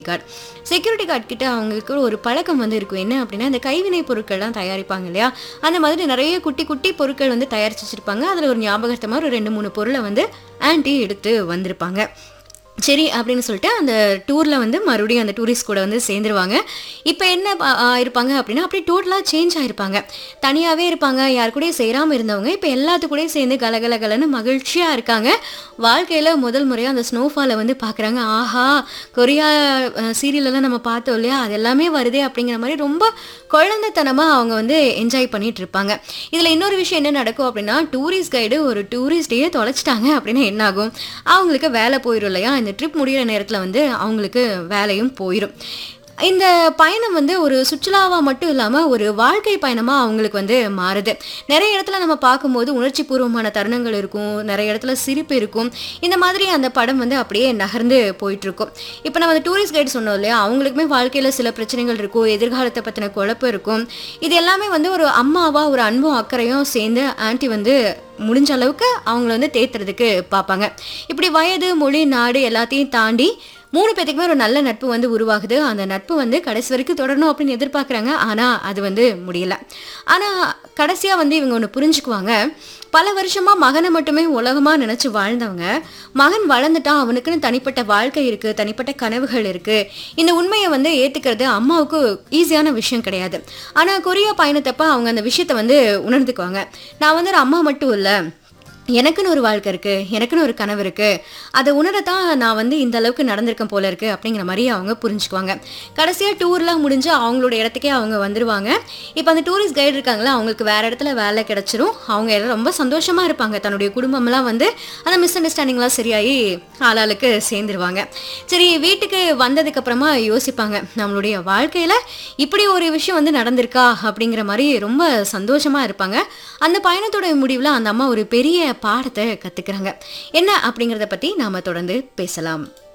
card security guard கிட்ட அவங்களுக்கு ஒரு பழக்கம் வந்து இருக்கும் என்ன அப்படின்னா இந்த கைவினை பொருட்கள்லாம் தயாரிப்பாங்க இல்லையா அந்த மாதிரி நிறைய குட்டி குட்டி பொருட்கள் வந்து தயாரிச்சு வச்சிருப்பாங்க அதில் ஒரு ஞாபகத்தமாக ஒரு ரெண்டு மூணு பொருளை வந்து ஆன்ட்டி எடுத்து வந்திருப்பாங்க சரி அப்படின்னு சொல்லிட்டு அந்த டூரில் வந்து மறுபடியும் அந்த டூரிஸ்ட் கூட வந்து சேர்ந்துருவாங்க இப்போ என்ன ப- ஆ, இருப்பாங்க அப்படின்னா அப்படியே டோட்டலாக சேஞ்ச் ஆயிருப்பாங்க தனியாகவே இருப்பாங்க யார் கூடயும் சேராமல் இருந்தவங்க இப்போ எல்லாத்து கூடயும் சேர்ந்து கலகல கலன்னு மகிழ்ச்சியாக இருக்காங்க வாழ்க்கையில் முதல் முறையாக அந்த ஸ்னோஃபாலை வந்து பார்க்குறாங்க ஆஹா கொரியா சீரியலெல்லாம் நம்ம பார்த்தோம் இல்லையா அது எல்லாமே வருதே அப்படிங்கிற மாதிரி ரொம்ப குழந்தைத்தனமாக அவங்க வந்து என்ஜாய் பண்ணிட்டு இருப்பாங்க இதில் இன்னொரு விஷயம் என்ன நடக்கும் அப்படின்னா டூரிஸ்ட் கைடு ஒரு டூரிஸ்டையே தொலைச்சிட்டாங்க அப்படின்னா என்ன ஆகும் அவங்களுக்கு வேலை போயிடும் இல்லையா இந்த ட்ரிப் முடியிற நேரத்தில் வந்து அவங்களுக்கு வேலையும் போயிடும் இந்த பயணம் வந்து ஒரு சுற்றுலாவாக மட்டும் இல்லாமல் ஒரு வாழ்க்கை பயணமாக அவங்களுக்கு வந்து மாறுது நிறைய இடத்துல நம்ம பார்க்கும்போது உணர்ச்சி பூர்வமான தருணங்கள் இருக்கும் நிறைய இடத்துல சிரிப்பு இருக்கும் இந்த மாதிரி அந்த படம் வந்து அப்படியே நகர்ந்து போயிட்டு இருக்கும் இப்போ நம்ம அந்த டூரிஸ்ட் கைடு சொன்னோம் இல்லையா அவங்களுக்குமே வாழ்க்கையில் சில பிரச்சனைகள் இருக்கும் எதிர்காலத்தை பற்றின குழப்பம் இருக்கும் இது எல்லாமே வந்து ஒரு அம்மாவா ஒரு அன்பும் அக்கறையும் சேர்ந்து ஆன்ட்டி வந்து முடிஞ்ச அளவுக்கு அவங்கள வந்து தேத்துறதுக்கு பார்ப்பாங்க இப்படி வயது மொழி நாடு எல்லாத்தையும் தாண்டி மூணு பேத்துக்குமே ஒரு நல்ல நட்பு வந்து உருவாகுது அந்த நட்பு வந்து கடைசி வரைக்கும் தொடரணும் அப்படின்னு எதிர்பார்க்குறாங்க ஆனால் அது வந்து முடியல ஆனால் கடைசியாக வந்து இவங்க ஒன்று புரிஞ்சுக்குவாங்க பல வருஷமா மகனை மட்டுமே உலகமா நினைச்சு வாழ்ந்தவங்க மகன் வளர்ந்துட்டான் அவனுக்குன்னு தனிப்பட்ட வாழ்க்கை இருக்கு தனிப்பட்ட கனவுகள் இருக்கு இந்த உண்மையை வந்து ஏத்துக்கிறது அம்மாவுக்கு ஈஸியான விஷயம் கிடையாது ஆனா கொரியா பயணத்தப்ப அவங்க அந்த விஷயத்தை வந்து உணர்ந்துக்குவாங்க நான் வந்து ஒரு அம்மா மட்டும் இல்லை எனக்குன்னு ஒரு வாழ்க்கை இருக்கு எனக்குன்னு ஒரு கனவு இருக்கு அதை உணரத்தான் நான் வந்து இந்த அளவுக்கு நடந்திருக்கேன் போல இருக்கு அப்படிங்கிற மாதிரி அவங்க புரிஞ்சுக்குவாங்க கடைசியாக டூர்லாம் முடிஞ்சு அவங்களோட இடத்துக்கே அவங்க வந்துருவாங்க இப்போ அந்த டூரிஸ்ட் கைடு இருக்காங்களா அவங்களுக்கு வேற இடத்துல வேலை கிடைச்சிரும் அவங்க எல்லாம் ரொம்ப சந்தோஷமா இருப்பாங்க தன்னுடைய குடும்பம்லாம் வந்து அந்த மிஸ் அண்டர்ஸ்டாண்டிங்லாம் சரியாகி ஆளாளுக்கு சேர்ந்துருவாங்க சரி வீட்டுக்கு வந்ததுக்கு அப்புறமா யோசிப்பாங்க நம்மளுடைய வாழ்க்கையில இப்படி ஒரு விஷயம் வந்து நடந்திருக்கா அப்படிங்கிற மாதிரி ரொம்ப சந்தோஷமா இருப்பாங்க அந்த பயணத்தோட முடிவில் அந்த அம்மா ஒரு பெரிய பாடத்தை கத்துக்கிறாங்க என்ன அப்படிங்கிறத பத்தி நாம தொடர்ந்து பேசலாம்